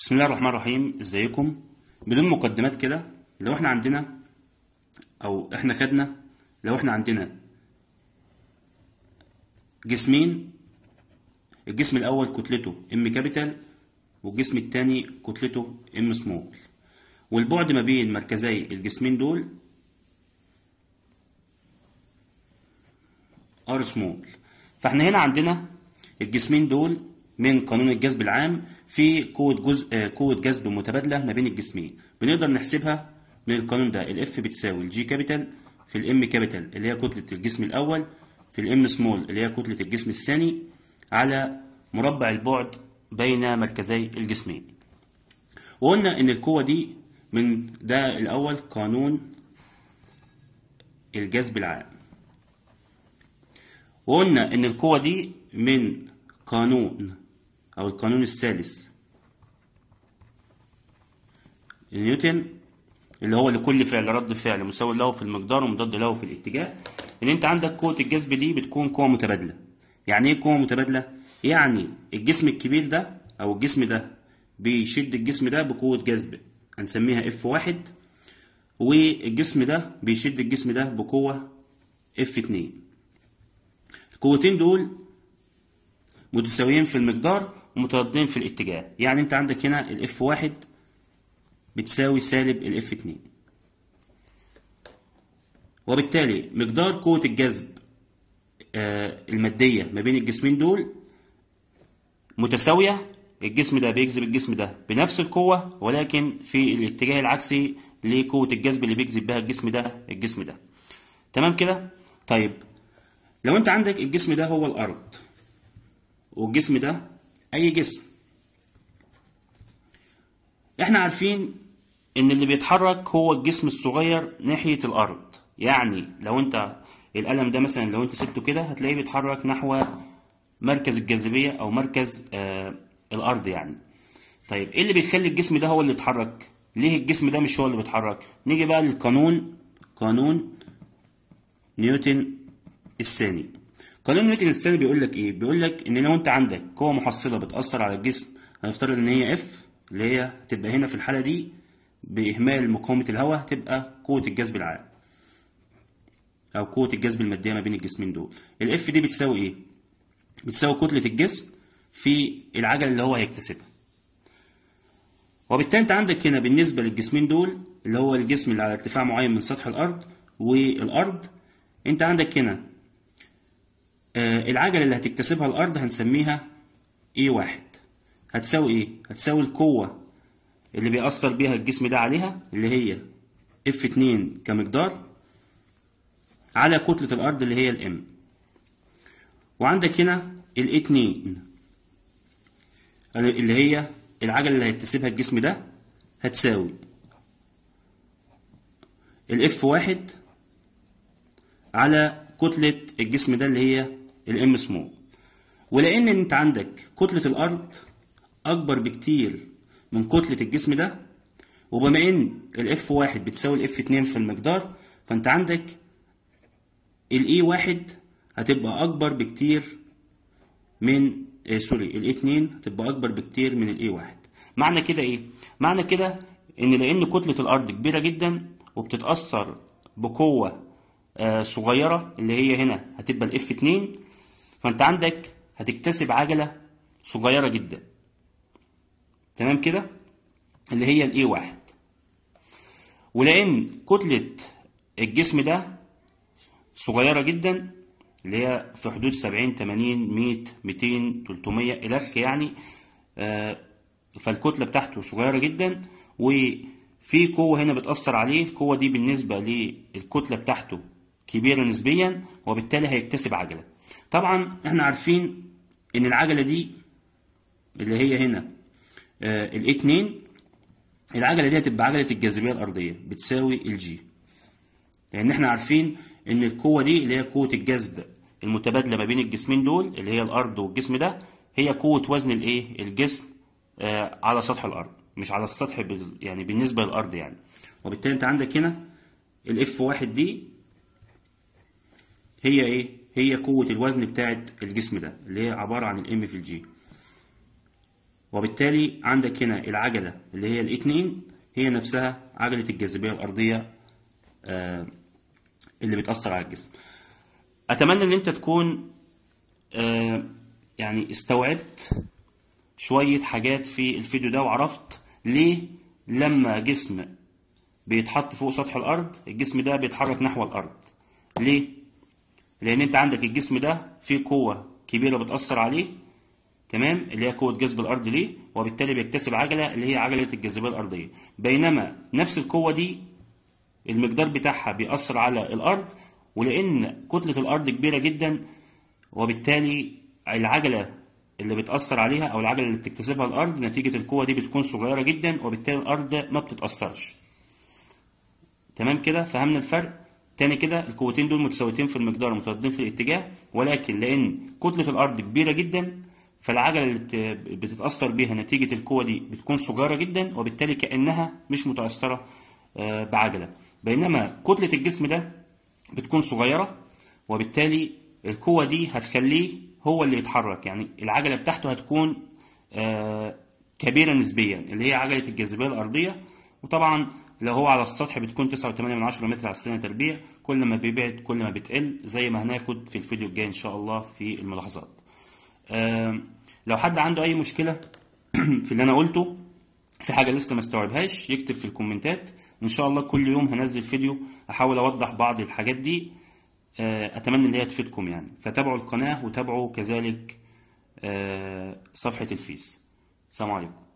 بسم الله الرحمن الرحيم ازيكم بدون مقدمات كده لو احنا عندنا او احنا خدنا لو احنا عندنا جسمين الجسم الاول كتلته ام كابيتال والجسم الثاني كتلته ام سمول والبعد ما بين مركزي الجسمين دول ار سمول فاحنا هنا عندنا الجسمين دول من قانون الجذب العام في قوة جزء آه، قوة جذب متبادلة ما بين الجسمين بنقدر نحسبها من القانون ده الاف بتساوي الجي كابيتال في الام كابيتال اللي هي كتلة الجسم الأول في الام سمول اللي هي كتلة الجسم الثاني على مربع البعد بين مركزي الجسمين وقلنا ان القوة دي من ده الأول قانون الجذب العام وقلنا ان القوة دي من قانون او القانون الثالث نيوتن اللي هو لكل فعل رد فعل مساوي له في المقدار ومضاد له في الاتجاه ان انت عندك قوة الجذب دي بتكون قوة متبادلة يعني ايه قوة متبادلة يعني الجسم الكبير ده او الجسم ده بيشد الجسم ده بقوة جذب هنسميها اف واحد والجسم ده بيشد الجسم ده بقوة اف اتنين القوتين دول متساويين في المقدار ومتضادين في الاتجاه يعني انت عندك هنا الاف واحد بتساوي سالب الاف اتنين وبالتالي مقدار قوة الجذب آه، المادية ما بين الجسمين دول متساوية الجسم ده بيجذب الجسم ده بنفس القوة ولكن في الاتجاه العكسي لقوة الجذب اللي بيجذب بها الجسم ده الجسم ده تمام كده طيب لو انت عندك الجسم ده هو الارض والجسم ده اي جسم احنا عارفين ان اللي بيتحرك هو الجسم الصغير ناحية الارض يعني لو انت القلم ده مثلا لو انت سبته كده هتلاقيه بيتحرك نحو مركز الجاذبية او مركز آه الارض يعني طيب ايه اللي بيخلي الجسم ده هو اللي يتحرك ليه الجسم ده مش هو اللي بيتحرك نيجي بقى للقانون قانون نيوتن الثاني قانون نيوتن الثاني بيقول لك ايه بيقول لك ان لو انت عندك قوه محصله بتاثر على الجسم هنفترض ان هي اف اللي هي هتبقى هنا في الحاله دي باهمال مقاومه الهواء هتبقى قوه الجذب العام او قوه الجذب الماديه ما بين الجسمين دول الاف دي بتساوي ايه بتساوي كتله الجسم في العجله اللي هو هيكتسبها وبالتالي انت عندك هنا بالنسبه للجسمين دول اللي هو الجسم اللي على ارتفاع معين من سطح الارض والارض انت عندك هنا آه، العجلة اللي هتكتسبها الأرض هنسميها اي واحد هتساوي ايه؟ هتساوي القوة اللي بيأثر بيها الجسم ده عليها اللي هي اف اتنين كمقدار على كتلة الأرض اللي هي الام وعندك هنا الاي اتنين اللي هي العجلة اللي هيكتسبها الجسم ده هتساوي الاف واحد على كتلة الجسم ده اللي هي الام سمول ولان انت عندك كتلة الارض اكبر بكتير من كتلة الجسم ده وبما ان الاف واحد بتساوي الاف اتنين في المقدار فانت عندك الاي واحد هتبقى اكبر بكتير من آه سوري الاي اتنين هتبقى اكبر بكتير من الاي واحد معنى كده ايه معنى كده ان لان كتلة الارض كبيرة جدا وبتتأثر بقوة آه صغيرة اللي هي هنا هتبقى الاف 2 فانت عندك هتكتسب عجلة صغيرة جدا تمام كده اللي هي الاي واحد ولان كتلة الجسم ده صغيرة جدا اللي هي في حدود 70 80 100 200 300 الخ يعني آه فالكتلة بتاعته صغيرة جدا وفي قوة هنا بتأثر عليه القوة دي بالنسبة للكتلة بتاعته كبيرة نسبيا وبالتالي هيكتسب عجلة طبعا احنا عارفين ان العجلة دي اللي هي هنا آه الاي 2 العجلة دي هتبقى عجلة الجاذبية الأرضية بتساوي الجي لأن احنا عارفين ان القوة دي اللي هي قوة الجذب المتبادلة ما بين الجسمين دول اللي هي الأرض والجسم ده هي قوة وزن الايه الجسم آه على سطح الأرض مش على السطح بال يعني بالنسبة للأرض يعني وبالتالي انت عندك هنا الاف واحد دي هي ايه هي هي قوة الوزن بتاعت الجسم ده اللي هي عبارة عن الام في الجي وبالتالي عندك هنا العجلة اللي هي الاثنين هي نفسها عجلة الجاذبية الأرضية آه، اللي بتأثر على الجسم أتمنى إن أنت تكون آه، يعني استوعبت شوية حاجات في الفيديو ده وعرفت ليه لما جسم بيتحط فوق سطح الأرض الجسم ده بيتحرك نحو الأرض ليه؟ لأن أنت عندك الجسم ده فيه قوة كبيرة بتأثر عليه تمام اللي هي قوة جذب الأرض ليه وبالتالي بيكتسب عجلة اللي هي عجلة الجاذبية الأرضية بينما نفس القوة دي المقدار بتاعها بيأثر على الأرض ولأن كتلة الأرض كبيرة جدا وبالتالي العجلة اللي بتأثر عليها أو العجلة اللي بتكتسبها الأرض نتيجة القوة دي بتكون صغيرة جدا وبالتالي الأرض ما بتتأثرش تمام كده فهمنا الفرق تاني كده القوتين دول متساويتين في المقدار متضادين في الاتجاه ولكن لأن كتلة الأرض كبيرة جدا فالعجلة اللي بت- بتتأثر بيها نتيجة القوة دي بتكون صغيرة جدا وبالتالي كأنها مش متأثرة آه، بعجلة بينما كتلة الجسم ده بتكون صغيرة وبالتالي القوة دي هتخليه هو اللي يتحرك يعني العجلة بتاعته هتكون آه، كبيرة نسبيا اللي هي عجلة الجاذبية الأرضية وطبعا لو هو على السطح بتكون 9.8 من 10 متر على الثانية تربيع كل ما بيبعد كل ما بتقل زي ما هناخد في الفيديو الجاي إن شاء الله في الملاحظات آم، لو حد عنده أي مشكلة في اللي أنا قلته في حاجة لسه ما استوعبهاش يكتب في الكومنتات إن شاء الله كل يوم هنزل فيديو أحاول أوضح بعض الحاجات دي آه، أتمنى إن هي تفيدكم يعني فتابعوا القناة وتابعوا كذلك آه، صفحة الفيس السلام عليكم